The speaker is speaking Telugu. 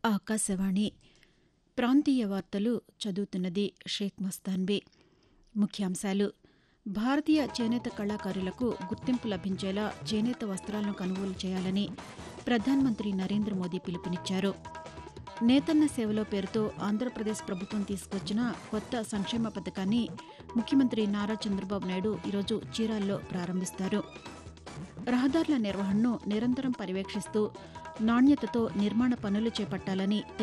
ఆకాశవాణి ప్రాంతీయ వార్తలు చదువుతున్నది షేక్ మస్తాన్బీ ముఖ్యాంశాలు భారతీయ చేనేత కళాకారులకు గుర్తింపు లభించేలా చేనేత వస్త్రాలను కొనుగోలు చేయాలని ప్రధానమంత్రి నరేంద్ర మోదీ పిలుపునిచ్చారు నేతన్న సేవలో పేరుతో ఆంధ్రప్రదేశ్ ప్రభుత్వం తీసుకొచ్చిన కొత్త సంక్షేమ పథకాన్ని ముఖ్యమంత్రి నారా చంద్రబాబు నాయుడు ఈరోజు చీరాల్లో ప్రారంభిస్తారు రహదారుల నిర్వహణను నిరంతరం పర్యవేక్షిస్తూ నాణ్యతతో నిర్మాణ పనులు చేపట్టాలని